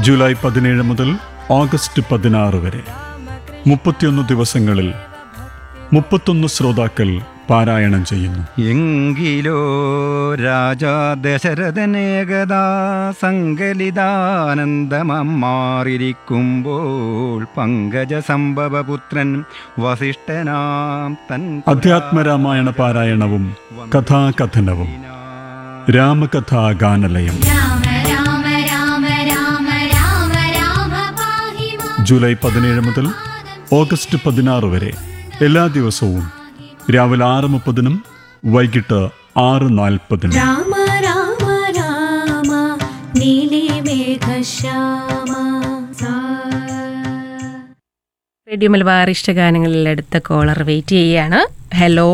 July പതിനേഴ് മുതൽ August പതിനാറ് വരെ മുപ്പത്തിയൊന്ന് ദിവസങ്ങളിൽ മുപ്പത്തൊന്ന് ശ്രോതാക്കൾ പാരായണം ചെയ്യുന്നു എങ്കിലോ രാജാ ദശരഥനേകദാ സങ്കലിതാനന്ദമമ്മാറിരിക്കുമ്പോൾ പങ്കജ സംഭവപുത്രൻ വസിഷ്ഠനാം തൻ അധ്യാത്മരാമായണ പാരായണവും കഥാകഥനവും രാമകഥാഗാനലയം രാമ രാമ രാമ രാമ രാമ രാമ പാഹി മാം ജൂലൈ പതിനേഴ് മുതൽ ഓഗസ്റ്റ് പതിനാറ് വരെ എല്ലാ ദിവസവും രാവിലെ ആറ് മുപ്പതിനും വൈകിട്ട് ആറ് നാൽപ്പതിനും രാമ രാമ രാമ നീലിമേഘശ്യാമ സാ റേഡിയോ മലബാർ ഇഷ്ടഗാനങ്ങളിൽ അടുത്ത കോളർ വെയിറ്റ് ചെയ്യാണ് ഹലോ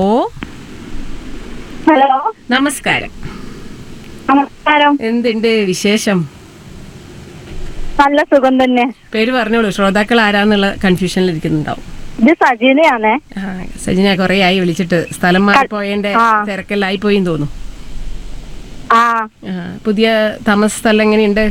ഹലോ നമസ്കാരം നമസ്കാരം എന്തുണ്ട് വിശേഷം നല്ല സുഖം തന്നെ പേര് പറഞ്ഞോളൂ ശ്രോതാക്കൾ ആരാന്നുള്ള കൺഫ്യൂഷനിൽ ഇരിക്കുന്നുണ്ടാവും ഇത് സജീനയാണേ ആ, സജിന കുറെ ആയി വിളിച്ചിട്ട് സ്ഥലം മാറിപ്പോയതിന്റെ ആ. തിരക്കെല്ലായി പോയി തോന്നുന്നു ആ ആ, പുതിയ താമസ സ്ഥലം എങ്ങനെയുണ്ട്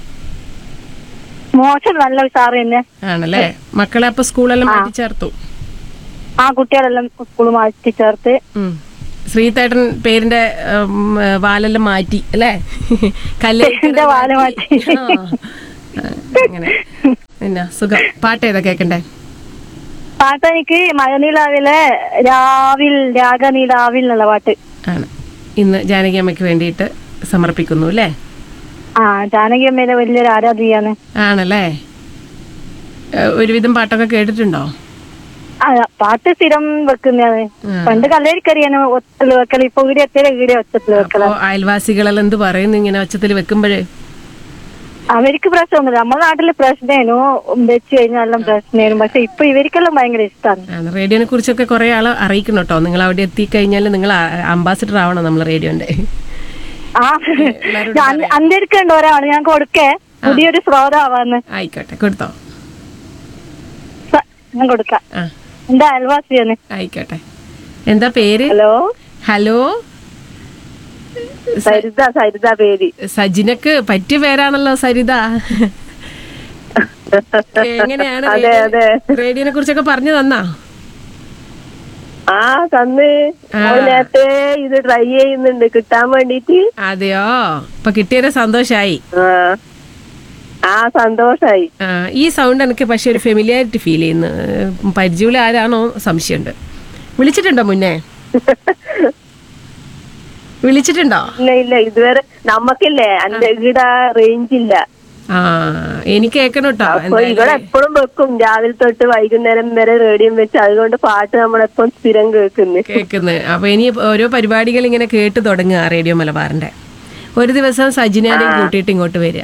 മോശം നല്ല ഉഷാറ് തന്നെ ആണല്ലേ മക്കളെ അപ്പൊ സ്കൂളെല്ലാം മാറ്റി ചേർത്തു ആ കുട്ടികളെല്ലാം സ്കൂൾ മാറ്റി ചേർത്ത് ഉം. ശ്രീതേട്ടൻ പേരിന്റെ ഉം, വാലെല്ലാം മാറ്റി അല്ലേ പേരിന്റെ വാല് മാറ്റി. ആ. ആ, അങ്ങനെ പിന്നെ സുഖം പാട്ട് ഏതാ കേക്കണ്ടേ പാട്ട് എനിക്ക് മഴനീലാവിലെ രാവിൽ രാഗനീലാവിൽ എന്നുള്ള പാട്ട് ആണ് ഇന്ന് ജാനകി അമ്മയ്ക്ക് വേണ്ടിയിട്ട് സമർപ്പിക്കുന്നു അല്ലേ ആ ജാനകി അമ്മയിലെ വലിയൊരു ആരാധികയാണ് ആണല്ലേ ഏ, ഒരുവിധം പാട്ടൊക്കെ കേട്ടിട്ടുണ്ടോ ആ പാട്ട് സ്ഥിരം വെക്കുന്നതാണ് ആ. പണ്ട് കല്ലേരിക്കറിയാണ് ഒച്ചത്തിൽ വെക്കൽ ഇപ്പൊ ഇവിടെ എത്തിയ ഇവിടെ ഒച്ചത്തിൽ വെക്കല അപ്പോ അയൽവാസികളെല്ലാം എന്ത് പറയുന്നു ഇങ്ങനെ ഒച്ചത്തിൽ വെക്കുമ്പോഴേ അവർക്ക് പ്രശ്നമൊന്നുമില്ല നമ്മുടെ നാട്ടില് പ്രശ്നേനു വെച്ച് കഴിഞ്ഞാൽ എല്ലാം പ്രശ്നേനു പക്ഷെ ഇപ്പൊ ഇവർക്കെല്ലാം ഭയങ്കര ഇഷ്ടമാണ് ആണ് റേഡിയോനെ കുറിച്ചൊക്കെ കുറെ ആള് അറിയിക്കണം കേട്ടോ നിങ്ങൾ അവിടെ എത്തിക്കഴിഞ്ഞാൽ നിങ്ങൾ അംബാസിഡർ ആവണം നമ്മൾ റേഡിയോന്റെ ആ എല്ലാവരോടും അന്റെ അടുക്കുണ്ട് ഒരാള് ഞാൻ കൊടുക്കേ പുതിയൊരു ശ്രോതാവാന്ന് ആയിക്കോട്ടെ കൊടുത്തോ സ- ഞാൻ കൊടുക്കാം ആ എന്റെ അയൽവാസിയാണ് ആയിക്കോട്ടെ എന്താ പേര് ഹലോ ഹലോ സരിത സരിത പേര് സജിനക്ക് പറ്റിയ പേരാണല്ലോ സരിത എങ്ങനെയാണ് അതെ, അതെ. റേഡിയോനെ കുറിച്ചൊക്കെ പറഞ്ഞു തന്നാ ആ തന്ന് ആ. അവൾ നേരത്തെ ഇത് ട്രൈ ചെയ്യുന്നുണ്ട് കിട്ടാൻ വേണ്ടിട്ട് അതെയോ ഇപ്പൊ കിട്ടിയൊരു സന്തോഷായി ആ ആ സന്തോഷായി ആ, ഈ സൗണ്ട് എനിക്ക് പക്ഷെ ഒരു ഫെമിലിയാരിറ്റി ഫീൽ ചെയ്യുന്നു ഏഹ്, പരിചയമുള്ള ആരാണോ സംശയമുണ്ട് വിളിച്ചിട്ടുണ്ടോ മുന്നേ വിളിച്ചിട്ടുണ്ടോ ഇല്ല ഇല്ല ഇതുവരെ നമുക്കില്ലേ എന്റെ ഇവിടെ റേഞ്ച് ഇല്ല ആ എനിക്ക് കേൾക്കണം കേട്ടോ അപ്പൊ ഇവിടെ എപ്പോഴും വെക്കും രാവിലെ തൊട്ട് വൈകുന്നേരം വരെ റേഡിയോ വെച്ച് അതുകൊണ്ട് പാട്ട് നമ്മളെപ്പം സ്ഥിരം കേൾക്കുന്നു കേൾക്കുന്നത് അപ്പൊ ഇനി ഓരോ പരിപാടികൾ ഇങ്ങനെ കേട്ട് തുടങ്ങുക റേഡിയോ മലബാറിന്റെ ഒരു ദിവസം സജിനേനെയും കൂട്ടിയിട്ട് ഇങ്ങോട്ട് വരിക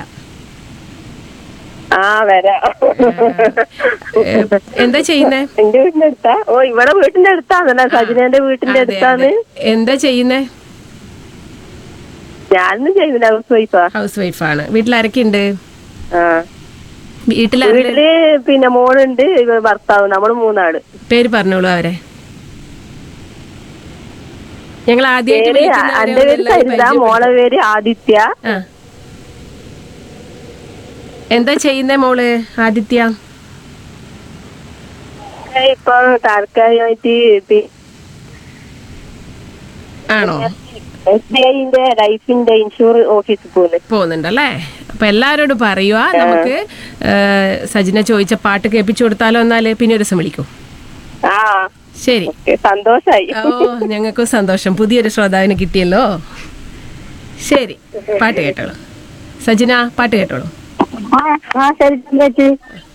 ആ വരാം ഏഹ്, എന്താ ചെയ്യുന്നേ എന്റെ വീടിന്റെ അടുത്താ ഓ ഇവിടെ വീട്ടിന്റെ അടുത്താണല്ലേ സജിനന്റെ വീട്ടിന്റെ അതെ, അടുത്താണ് അതെ. എന്താ ചെയ്യുന്നേ ഞാനൊന്നും ചെയ്യുന്നില്ല ഹൗസ് വൈഫാ ഹൗസ് വൈഫാണ് വീട്ടിലാരൊക്കെ ഉണ്ട് ആ വീട്ടിലാരെ വീട്ടില് പിന്നെ മോളുണ്ട് ഇവ ഭർത്താവ് നമ്മള് മൂന്നാള് പേര് പറഞ്ഞോളൂ അവരെ ഞങ്ങൾ ആദ്യമായിട്ട് പേര് വിളിക്കുന്നവരെ എന്റെ പേര് ഒന്ന് എല്ലാവരും സരിത മോളെ പേര് ആദിത്യ ആ. എന്താ ചെയ്യുന്നേ മോള് ആദിത്യ ഇപ്പൊ താൽക്കാലികമായിട്ട് ആണോ എസ് ബി ഐന്റെ ലൈഫിന്റെ ഇൻഷുർ ഓഫീസിൽ പോകുന്നത് പോകുന്നുണ്ടല്ലേ അപ്പൊ എല്ലാവരോടും പറയുക നമുക്ക് ഏ, സജിന ചോദിച്ച പാട്ട് കേൾപ്പിച്ചു കൊടുത്താലോ എന്നാല് പിന്നെ ഒരു ദിവസം വിളിക്കൂ ആ ശരി ഓക്കേ, സന്തോഷായി ഓ ഞങ്ങൾക്കും സന്തോഷം പുതിയൊരു ശ്രോതാവിന് കിട്ടിയല്ലോ ശരി പാട്ട് കേട്ടോളൂ സജിന പാട്ട് കേട്ടോളൂ ആ ആ ശരി ചേച്ചി